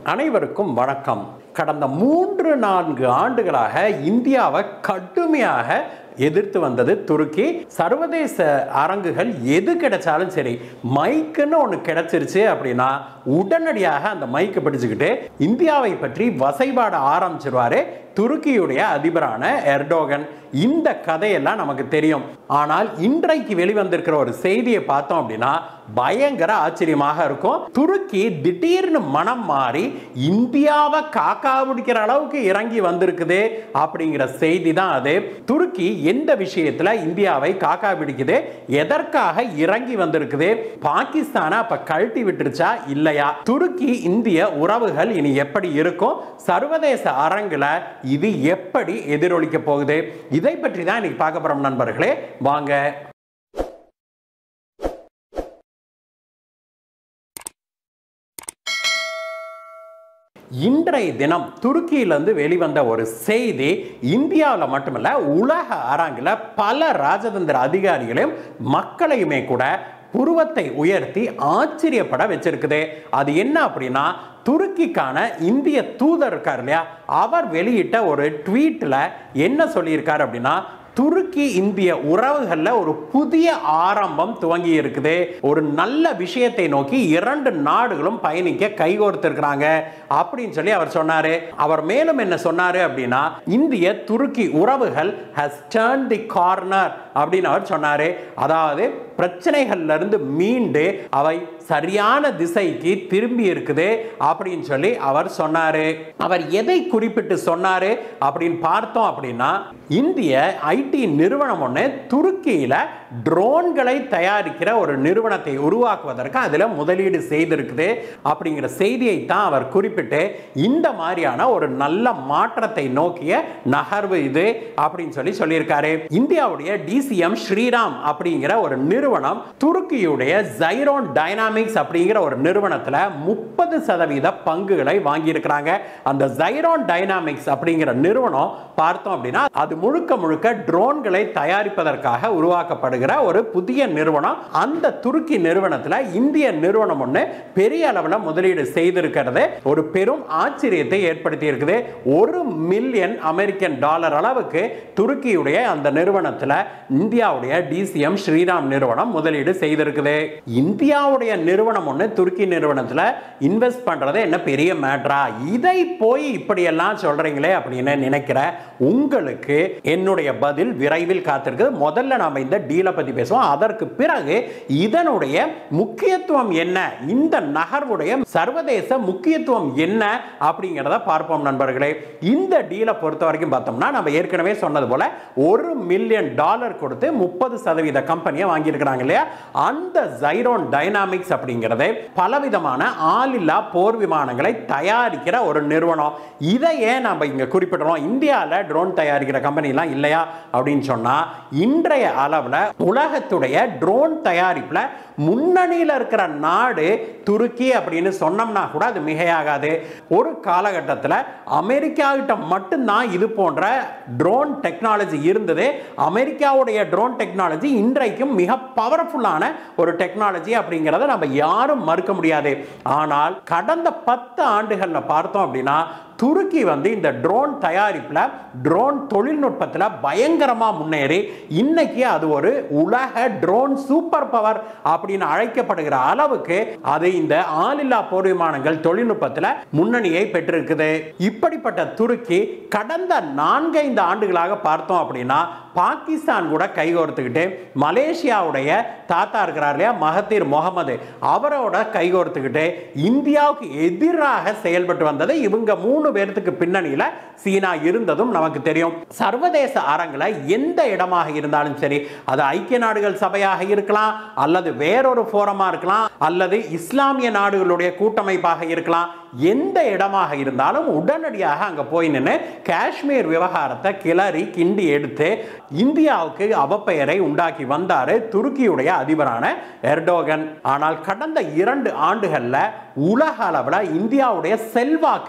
அனைவருக்கும் வணக்கம் கடந்த மூன்று நான்கு ஆண்டுகளாக இந்தியாவை கடுமையாக எதிர்த்து வந்தது துருக்கி சர்வதேச அரங்குகள் எது கிடைச்சாலும் சரி மைக்குன்னு ஒன்று கிடைச்சிருச்சு அப்படின்னா உடனடியாக அந்த மைக்கு பிடிச்சுக்கிட்டு இந்தியாவை பற்றி வசைபாட ஆரம்பிச்சிருவாரு துருக்கியுடைய அதிபரான எர்டோகன் இந்த கதையெல்லாம் நமக்கு தெரியும் ஆனால் இன்றைக்கு வெளிவந்திருக்கிற ஒரு செய்தியை பார்த்தோம் அப்படின்னா பயங்கர ஆச்சரியமாக இருக்கும் துருக்கி திடீர்னு மனம் மாறி இந்தியாவை காக்கா பிடிக்கிற அளவுக்கு இறங்கி வந்திருக்குது அப்படிங்கிற செய்தி தான் அது துருக்கி எந்த விஷயத்துல இந்தியாவை காக்கா பிடிக்குது எதற்காக இறங்கி வந்திருக்குது பாகிஸ்தானை அப்ப கழட்டி விட்டுருச்சா இல்லையா துருக்கி இந்திய உறவுகள் இனி எப்படி இருக்கும் சர்வதேச அரங்குல இது எப்படி எதிரொலிக்க போகுது இதை பற்றி தான் இன்னைக்கு பார்க்க போறோம் நண்பர்களே வாங்க இன்றைய தினம் துருக்கியிலிருந்து வெளிவந்த ஒரு செய்தி இந்தியாவில் மட்டுமல்ல உலக அரங்கில் பல ராஜதந்திர அதிகாரிகளையும் மக்களையுமே கூட புருவத்தை உயர்த்தி ஆச்சரியப்பட வச்சிருக்குது அது என்ன அப்படின்னா துருக்கிக்கான இந்திய தூதர் இருக்கார் இல்லையா அவர் வெளியிட்ட ஒரு ட்வீட்ல என்ன சொல்லியிருக்காரு அப்படின்னா துருக்கி இந்திய உறவுகளில் ஒரு புதிய ஆரம்பம் துவங்கி இருக்குது ஒரு நல்ல விஷயத்தை நோக்கி இரண்டு நாடுகளும் பயணிக்க கைகோர்த்திருக்கிறாங்க அப்படின்னு சொல்லி அவர் சொன்னாரு அவர் மேலும் என்ன சொன்னாரு அப்படின்னா இந்திய துருக்கி உறவுகள் ஹஸ் டர்ன் தி கார்னர் அப்படின்னு அவர் சொன்னாரு அதாவது பிரச்சனைகள்ல இருந்து மீண்டு அவை சரியான திசைக்கு திரும்பி இருக்குது அப்படின்னு சொல்லி அவர் சொன்னாரு அவர் எதை குறிப்பிட்டு சொன்னாரு அப்படின்னு பார்த்தோம் அப்படின்னா இந்திய ஐடி நிறுவனம் ஒன்று துருக்கியில ட்ரோன்களை தயாரிக்கிற ஒரு நிறுவனத்தை உருவாக்குவதற்கு அதில் முதலீடு செய்திருக்குது அப்படிங்கிற செய்தியை தான் அவர் குறிப்பிட்டு இந்த மாதிரியான ஒரு நல்ல மாற்றத்தை நோக்கிய நகர்வு இது அப்படின்னு சொல்லி சொல்லியிருக்காரு இந்தியாவுடைய டிசிஎம் ஸ்ரீராம் அப்படிங்கிற ஒரு நிறுவனம் துருக்கியுடைய ஜைரோன் டைனாமிக்ஸ் அப்படிங்கிற ஒரு நிறுவனத்தில் முப்பது சதவீத பங்குகளை வாங்கியிருக்கிறாங்க அந்த ஜைரோன் டைனாமிக்ஸ் அப்படிங்கிற நிறுவனம் பார்த்தோம் அப்படின்னா அது முழுக்க முழுக்க ட்ரோன்களை தயாரிப்பதற்காக உருவாக்கப்படுகிற ஒரு புதிய நிறுவனம் அந்த துருக்கி நிறுவனத்தில் இந்திய நிறுவனம் ஒன்று பெரிய அளவில் முதலீடு செய்திருக்கிறது ஒரு பெரும் ஆச்சரியத்தை ஏற்படுத்தி இருக்குது ஒரு மில்லியன் அமெரிக்கன் டாலர் அளவுக்கு துருக்கியுடைய அந்த நிறுவனத்தில் இந்தியாவுடைய டிசிஎம் ஸ்ரீராம் நிறுவனம் முதலீடு செய்திருக்குது இந்தியாவுடைய நிறுவனம் ஒன்று துருக்கி நிறுவனத்தில் இன்வெஸ்ட் பண்ணுறது என்ன பெரிய மேட்ரா இதை போய் இப்படியெல்லாம் சொல்கிறீங்களே அப்படின்னு நினைக்கிற உங்களுக்கு என்னுடைய பதில் விரைவில் காத்திருக்கு முதல்ல நாம் இந்த டீலை பற்றி பேசுவோம் அதற்கு பிறகு இதனுடைய முக்கியத்துவம் என்ன இந்த நகர்வுடைய சர்வதேச முக்கியத்துவம் என்ன அப்படிங்கிறத பார்ப்போம் நண்பர்களே இந்த டீலை பொறுத்த வரைக்கும் பார்த்தோம்னா நம்ம ஏற்கனவே சொன்னது போல ஒரு மில்லியன் டாலர் கொடுத்து முப்பது சதவீத கம்பெனியை வாங்கியிருக்கிறாங்க இல்லையா அந்த ஜைரோன் டைனாமிக்ஸ் அப்படிங்கிறது பலவிதமான ஆளில்லா போர் விமானங்களை தயாரிக்கிற ஒரு நிறுவனம் இதை ஏன் நம்ம இங்க குறிப்பிடுறோம் இந்தியாவில் ட்ரோன் தயாரிக்கிற கம்பெனிலாம் இல்லையா அப்படின்னு சொன்னா இன்றைய அளவில் உலகத்துடைய ட்ரோன் தயாரிப்பில் முன்னணியில் இருக்கிற நாடு துருக்கி அப்படின்னு சொன்னோம்னா கூட அது மிகையாகாது ஒரு காலகட்டத்தில் அமெரிக்கா கிட்ட மட்டும்தான் இது போன்ற ட்ரோன் டெக்னாலஜி இருந்தது அமெரிக்காவுடைய ட்ரோன் டெக்னாலஜி இன்றைக்கும் மிக பவர்ஃபுல்லான ஒரு டெக்னாலஜி அப்படிங்கிறத நம்ம யாரும் மறுக்க முடியாது ஆனால் கடந்த பத்து ஆண்டுகளில் பார்த்தோம் அப்படின்னா துருக்கி வந்து இந்த ட்ரோன் தயாரிப்பில் ட்ரோன் தொழில்நுட்பத்தில் பயங்கரமாக முன்னேறி இன்னைக்கு அது ஒரு உலக ட்ரோன் சூப்பர் பவர் அப்படின்னு அழைக்கப்படுகிற அளவுக்கு அது இந்த ஆளில்லா போர் விமானங்கள் தொழில்நுட்பத்தில் முன்னணியை பெற்றிருக்குது இப்படிப்பட்ட துருக்கி கடந்த நான்கைந்து ஆண்டுகளாக பார்த்தோம் அப்படின்னா பாகிஸ்தான் கூட கைகோர்த்துக்கிட்டு மலேசியாவுடைய தாத்தா இருக்கிறார் இல்லையா மகத்தீர் முகமது அவரோட கைகோர்த்துக்கிட்டு இந்தியாவுக்கு எதிராக செயல்பட்டு வந்தது இவங்க மூணு பேர்த்துக்கு பின்னணியில் சீனா இருந்ததும் நமக்கு தெரியும் சர்வதேச அரங்கில் எந்த இடமாக இருந்தாலும் சரி அது ஐக்கிய நாடுகள் சபையாக இருக்கலாம் அல்லது வேறொரு ஃபோரமா இருக்கலாம் அல்லது இஸ்லாமிய நாடுகளுடைய கூட்டமைப்பாக இருக்கலாம் எந்த இடமாக இருந்தாலும் உடனடியாக அங்க போய் நின்று காஷ்மீர் விவகாரத்தை கிளறி கிண்டி எடுத்து இந்தியாவுக்கு அவப்பெயரை உண்டாக்கி வந்தாரு துருக்கியுடைய அதிபரான எர்டோகன் ஆனால் கடந்த இரண்டு ஆண்டுகள்ல உலக அளவில் இந்தியாவுடைய செல்வாக்கு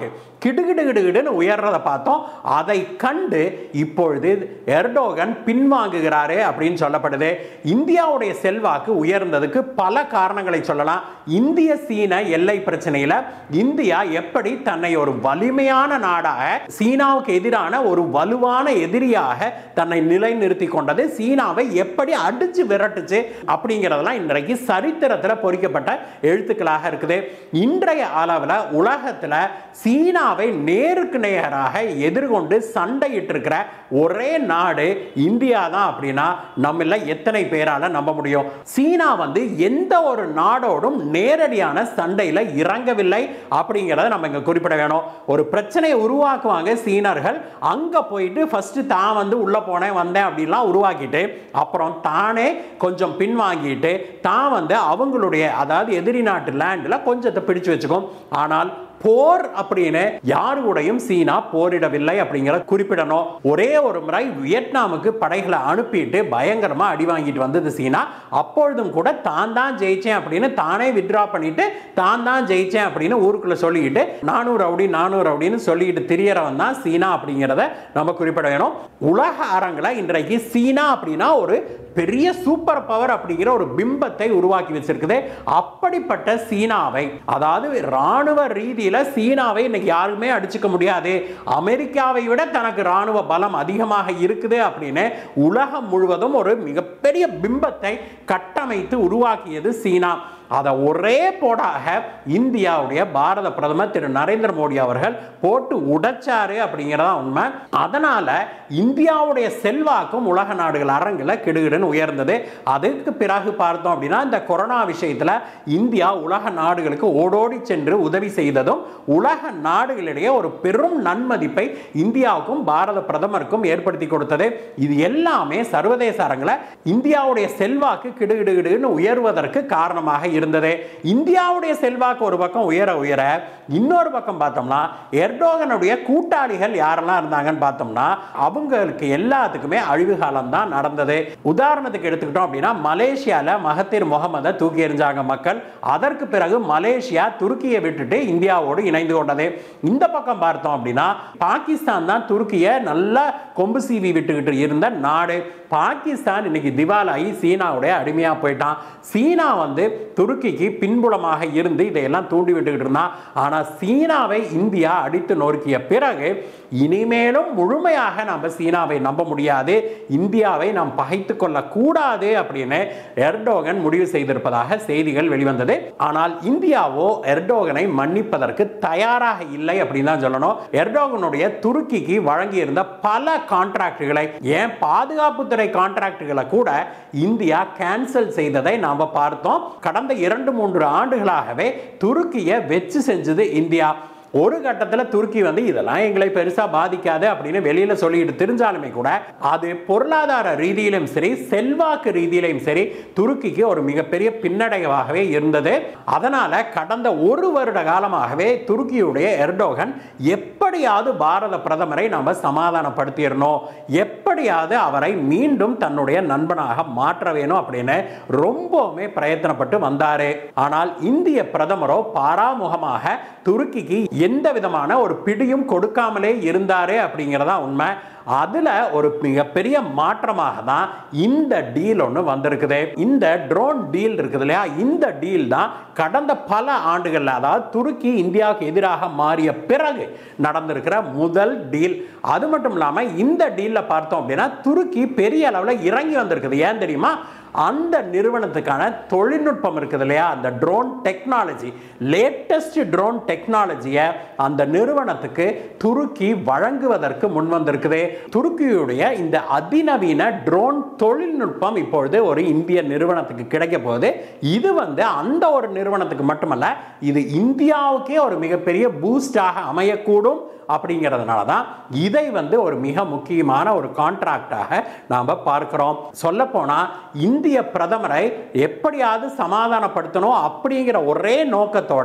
கிடுகிடுகிடுன்னு உயர்றதை பார்த்தோம் அதை கண்டு இப்பொழுது எர்டோகன் பின்வாங்குகிறாரு அப்படின்னு சொல்லப்படுது இந்தியாவுடைய செல்வாக்கு உயர்ந்ததுக்கு பல காரணங்களை சொல்லலாம் இந்திய சீன எல்லை பிரச்சனையில இந்தியா எப்படி தன்னை ஒரு வலிமையான நாடாக சீனாவுக்கு எதிரான ஒரு வலுவான எதிரியாக தன்னை நிலைநிறுத்தி கொண்டது சீனாவை எப்படி அடிச்சு விரட்டுச்சு அப்படிங்கிறதெல்லாம் இன்றைக்கு சரித்திரத்தில் பொறிக்கப்பட்ட எழுத்துக்களாக இருக்குது இன்றைய அளவில் உலகத்தில் சீனாவை நேருக்கு நேராக எதிர்கொண்டு சண்டையிட்டு இருக்கிற ஒரே நாடு இந்தியா தான் அப்படின்னா நம்மள எத்தனை பேரால நம்ப முடியும் சீனா வந்து எந்த ஒரு நாடோடும் நேரடியான சண்டையில் இறங்கவில்லை அப்படிங்கிறத நம்ம இங்க குறிப்பிட வேணும் ஒரு பிரச்சனையை உருவாக்குவாங்க சீனர்கள் அங்க போயிட்டு ஃபர்ஸ்ட் தான் வந்து உள்ள போனேன் வந்தேன் அப்படிலாம் உருவாக்கிட்டு அப்புறம் தானே கொஞ்சம் பின்வாங்கிட்டு தான் வந்து அவங்களுடைய அதாவது எதிரி நாட்டு லேண்டில் கொஞ்சத்தை பிடிச்சு வச்சுக்கும் ஆனால் போர் அப்படின்னு யாரு கூடயும் சீனா போரிடவில்லை அப்படிங்கிற குறிப்பிடணும் ஒரே ஒரு முறை வியட்நாமுக்கு படைகளை அனுப்பிட்டு பயங்கரமா அடி வாங்கிட்டு வந்தது சீனா அப்பொழுதும் கூட தான் தான் ஜெயிச்சேன் அப்படின்னு தானே வித்ரா பண்ணிட்டு தான் தான் ஜெயிச்சேன் அப்படின்னு ஊருக்குள்ள சொல்லிக்கிட்டு நானூறு ரவுடி நானூறு ரவுடின்னு சொல்லிக்கிட்டு திரியறவன் தான் சீனா அப்படிங்கிறத நம்ம குறிப்பிட வேணும் உலக அரங்கில் இன்றைக்கு சீனா அப்படின்னா ஒரு பெரிய சூப்பர் பவர் அப்படிங்கிற ஒரு பிம்பத்தை உருவாக்கி வச்சிருக்குது அப்படிப்பட்ட சீனாவை அதாவது ராணுவ ரீதியில் சீனாவை இன்னைக்கு யாருமே அடிச்சுக்க முடியாது அமெரிக்காவை விட தனக்கு ராணுவ பலம் அதிகமாக இருக்குது அப்படின்னு உலகம் முழுவதும் ஒரு மிகப்பெரிய பிம்பத்தை கட்டமைத்து உருவாக்கியது சீனா அதை ஒரே போடாக இந்தியாவுடைய பாரத பிரதமர் திரு நரேந்திர மோடி அவர்கள் போட்டு உடைச்சாரு அப்படிங்கிறதா உண்மை அதனால இந்தியாவுடைய செல்வாக்கும் உலக நாடுகள் அரங்கில் கிடுகிடுன்னு உயர்ந்தது அதுக்கு பிறகு பார்த்தோம் அப்படின்னா இந்த கொரோனா விஷயத்தில் இந்தியா உலக நாடுகளுக்கு ஓடோடி சென்று உதவி செய்ததும் உலக நாடுகளிடையே ஒரு பெரும் நன்மதிப்பை இந்தியாவுக்கும் பாரத பிரதமருக்கும் ஏற்படுத்தி கொடுத்தது இது எல்லாமே சர்வதேச அரங்கில் இந்தியாவுடைய செல்வாக்கு கிடுகிடுகிடுன்னு உயர்வதற்கு காரணமாக இருந்தது இந்தியாவுடைய செல்வாக்கு ஒரு பக்கம் உயர உயர இன்னொரு பக்கம் பார்த்தோம்னா எர்டோகனுடைய கூட்டாளிகள் யாரெல்லாம் இருந்தாங்கன்னு பார்த்தோம்னா அவங்களுக்கு எல்லாத்துக்குமே அழிவு காலம் தான் நடந்தது உதாரணத்துக்கு எடுத்துக்கிட்டோம் அப்படின்னா மலேசியால மகத்திர் முகமதை தூக்கி எறிஞ்சாங்க மக்கள் அதற்கு பிறகு மலேசியா துருக்கியை விட்டுட்டு இந்தியாவோடு இணைந்து கொண்டது இந்த பக்கம் பார்த்தோம் அப்படின்னா பாகிஸ்தான் தான் துருக்கியை நல்லா கொம்பு சீவி விட்டுக்கிட்டு இருந்த நாடு பாகிஸ்தான் இன்னைக்கு திவாலாகி சீனாவுடைய அடிமையாக போயிட்டான் சீனா வந்து துருக்கிக்கு பின்புலமாக இருந்து இதையெல்லாம் தூண்டி விட்டுக்கிட்டு இருந்தான் ஆனால் சீனாவை இந்தியா அடித்து நொறுக்கிய பிறகு இனிமேலும் முழுமையாக நம்ம சீனாவை நம்ப முடியாது இந்தியாவை நாம் பகைத்து கொள்ளக்கூடாது அப்படின்னு எர்டோகன் முடிவு செய்திருப்பதாக செய்திகள் வெளிவந்தது ஆனால் இந்தியாவோ எர்டோகனை மன்னிப்பதற்கு தயாராக இல்லை அப்படின்னு தான் சொல்லணும் எர்டோகனுடைய துருக்கிக்கு வழங்கியிருந்த பல கான்ட்ராக்டுகளை ஏன் பாதுகாப்புத்துறை கான்ட்ராக்டுகளை கூட இந்தியா கேன்சல் செய்ததை நாம பார்த்தோம் கடந்த இரண்டு மூன்று ஆண்டுகளாகவே துருக்கியை வெச்சு செஞ்சது இந்தியா ஒரு கட்டத்தில் துருக்கி வந்து இதெல்லாம் எங்களை பெருசா பாதிக்காது அப்படின்னு வெளியில சொல்லிட்டு தெரிஞ்சாலுமே கூட அது பொருளாதார ரீதியிலும் சரி செல்வாக்கு ரீதியிலும் சரி துருக்கிக்கு ஒரு மிகப்பெரிய பின்னடைவாகவே இருந்தது அதனால கடந்த ஒரு வருட காலமாகவே துருக்கியுடைய எர்டோகன் எப்படியாவது பாரத பிரதமரை நம்ம சமாதானப்படுத்திடணும் எப்படியாவது அவரை மீண்டும் தன்னுடைய நண்பனாக மாற்ற வேணும் அப்படின்னு ரொம்பவுமே பிரயத்தனப்பட்டு வந்தாரு ஆனால் இந்திய பிரதமரோ பாராமுகமாக துருக்கிக்கு எந்த விதமான ஒரு பிடியும் கொடுக்காமலே இருந்தாரு அப்படிங்கிறதா உண்மை அதுல ஒரு மிகப்பெரிய மாற்றமாக தான் இந்த டீல் ஒன்று வந்திருக்குது இந்த ட்ரோன் டீல் இருக்குது இல்லையா இந்த டீல் தான் கடந்த பல ஆண்டுகளில் அதாவது துருக்கி இந்தியாவுக்கு எதிராக மாறிய பிறகு நடந்திருக்கிற முதல் டீல் அது மட்டும் இல்லாமல் இந்த டீலில் பார்த்தோம் அப்படின்னா துருக்கி பெரிய அளவில் இறங்கி வந்திருக்குது ஏன் தெரியுமா அந்த நிறுவனத்துக்கான தொழில்நுட்பம் இருக்குது இல்லையா அந்த ட்ரோன் டெக்னாலஜி லேட்டஸ்ட் ட்ரோன் டெக்னாலஜியை அந்த நிறுவனத்துக்கு துருக்கி வழங்குவதற்கு முன் வந்திருக்குது துருக்கியுடைய இந்த அதிநவீன ட்ரோன் தொழில்நுட்பம் இப்பொழுது ஒரு இந்திய நிறுவனத்துக்கு கிடைக்க போகுது இது வந்து அந்த ஒரு நிறுவனத்துக்கு மட்டுமல்ல இது இந்தியாவுக்கே ஒரு மிகப்பெரிய பூஸ்டாக அமையக்கூடும் அப்படிங்கிறதுனால தான் இதை வந்து ஒரு மிக முக்கியமான ஒரு கான்ட்ராக்டாக நாம் பார்க்கிறோம் சொல்லப்போனால் இந்திய பிரதமரை எப்படியாவது சமாதானப்படுத்தணும் அப்படிங்கிற ஒரே நோக்கத்தோட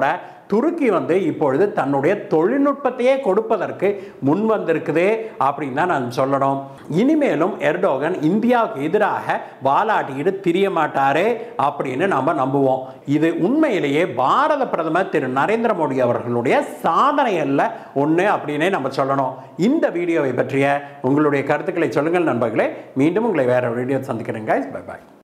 துருக்கி வந்து இப்பொழுது தன்னுடைய தொழில்நுட்பத்தையே கொடுப்பதற்கு முன் வந்திருக்குது அப்படின்னு தான் நான் சொல்லணும் இனிமேலும் எர்டோகன் இந்தியாவுக்கு எதிராக வாலாட்டிக்கிட்டு திரிய மாட்டாரு அப்படின்னு நம்ம நம்புவோம் இது உண்மையிலேயே பாரத பிரதமர் திரு நரேந்திர மோடி அவர்களுடைய சாதனைகள்ல ஒன்று அப்படின்னே நம்ம சொல்லணும் இந்த வீடியோவை பற்றிய உங்களுடைய கருத்துக்களை சொல்லுங்கள் நண்பர்களே மீண்டும் உங்களை வேற வீடியோ சந்திக்கிறேன் guys. bye பாய்